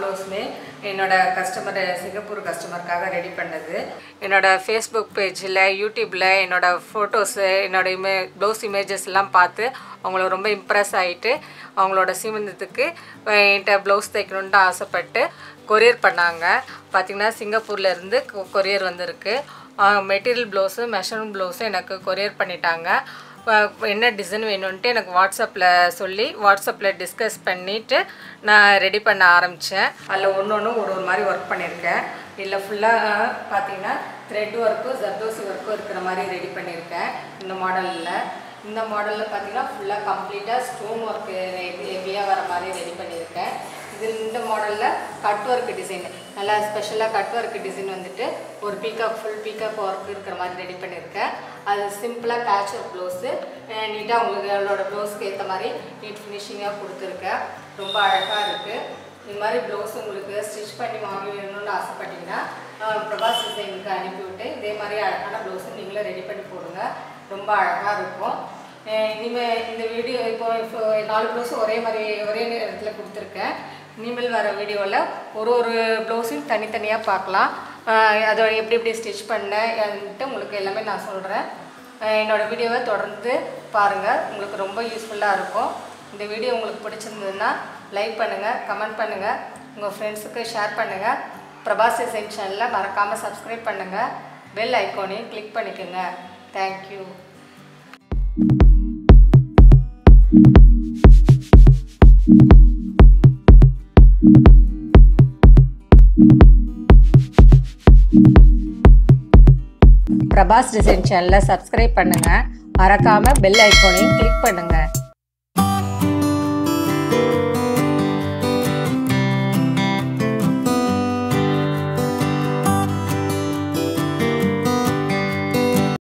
ப்ளவுஸுமே என்னோட customer Singapore கஸ்டமருக்காக ready பண்ணது என்னோட ஃபேஸ்புக் பேஜில் யூடியூப்பில் என்னோட ஃபோட்டோஸு என்னோட இமே ப்ளவுஸ் இமேஜஸ் எல்லாம் பார்த்து அவங்கள ரொம்ப இம்ப்ரெஸ் ஆகிட்டு அவங்களோட சீமந்தத்துக்கு என்கிட்ட ப்ளவுஸ் தைக்கணுன்ட்டு ஆசைப்பட்டு கொரியர் பண்ணாங்க பார்த்திங்கன்னா சிங்கப்பூர்லேருந்து கொரியர் வந்திருக்கு மெட்டீரியல் ப்ளவுஸு மெஷர்மெண்ட் ப்ளவுஸும் எனக்கு கொரியர் பண்ணிட்டாங்க அஹ் என்ன டிசைன் வேணும்ன்ட்டு எனக்கு வாட்ஸ்அப்பில் சொல்லி வாட்ஸ்அப்பில் டிஸ்கஸ் பண்ணிவிட்டு நான் ரெடி பண்ண ஆரம்பித்தேன் அதில் ஒன்று ஒன்று ஒரு ஒரு மாதிரி ஒர்க் பண்ணியிருக்கேன் இதில் ஃபுல்லாக பார்த்தீங்கன்னா த்ரெட் ஒர்க்கும் ஜர்தோசி ஒர்க்கும் இருக்கிற மாதிரி ரெடி பண்ணியிருக்கேன் இந்த மாடலில் இந்த மாடலில் பார்த்தீங்கன்னா ஃபுல்லாக கம்ப்ளீட்டாக ஸ்டோன் ஒர்க்கு ஹெவியாக வர மாதிரி ரெடி பண்ணியிருக்கேன் இது இந்த மாடலில் கட் ஒர்க் டிசைன் நல்லா ஸ்பெஷலாக கட் ஒர்க் டிசைன் வந்துட்டு ஒரு பீக்காக் ஃபுல் பீக்காக் ஒர்க் இருக்கிற மாதிரி ரெடி பண்ணியிருக்கேன் அது சிம்பிளாக பேட்ச் ஒர்க் ப்ளவுஸு நீட்டாக உங்களுக்கு அவளோட ப்ளவுஸ்க்கு ஏற்ற மாதிரி நீட் ஃபினிஷிங்காக கொடுத்துருக்கேன் ரொம்ப அழகாக இருக்குது இது மாதிரி ப்ளவுஸ் உங்களுக்கு ஸ்டிச் பண்ணி வாங்கி வேணும்னு ஆசைப்பட்டீங்கன்னா அஹ், பிரபாஸ் டிசைனுக்கு அனுப்பிவிட்டு இதே மாதிரி அழகான ப்ளவுஸு நீங்களும் ரெடி பண்ணி போடுங்க ரொம்ப அழகாக இருக்கும் அஹ் இனிமேல் இந்த வீடியோ இப்போ இப்போ நாலு ப்ளவுஸும் ஒரே மாதிரி ஒரே நேரத்தில் கொடுத்துருக்கேன் இனிமேல் வர வீடியோவில் ஒரு ஒரு ப்ளவுஸையும் தனித்தனியாக பார்க்கலாம் அஹ் அதை எப்படி எப்படி ஸ்டிச் பண்ணேன்ட்டு உங்களுக்கு எல்லாமே நான் சொல்கிறேன் என்னோடய வீடியோவை தொடர்ந்து பாருங்கள் உங்களுக்கு ரொம்ப யூஸ்ஃபுல்லாக இருக்கும் இந்த வீடியோ உங்களுக்கு பிடிச்சிருந்ததுன்னா லைக் பண்ணுங்கள் கமெண்ட் பண்ணுங்கள் உங்கள் ஃப்ரெண்ட்ஸுக்கு ஷேர் பண்ணுங்கள் பிரபாஸ் டிசைன் சேனலில் மறக்காமல் சப்ஸ்கிரைப் பண்ணுங்கள் பெல் ஐக்கானையும் கிளிக் பண்ணிக்கோங்க தேங்க்யூ பிரபாஸ் டிசைன் சேனலை சப்ஸ்கிரைப் பண்ணுங்கள் மறக்காமல் பெல் ஐக்கானையும் கிளிக் பண்ணுங்கள்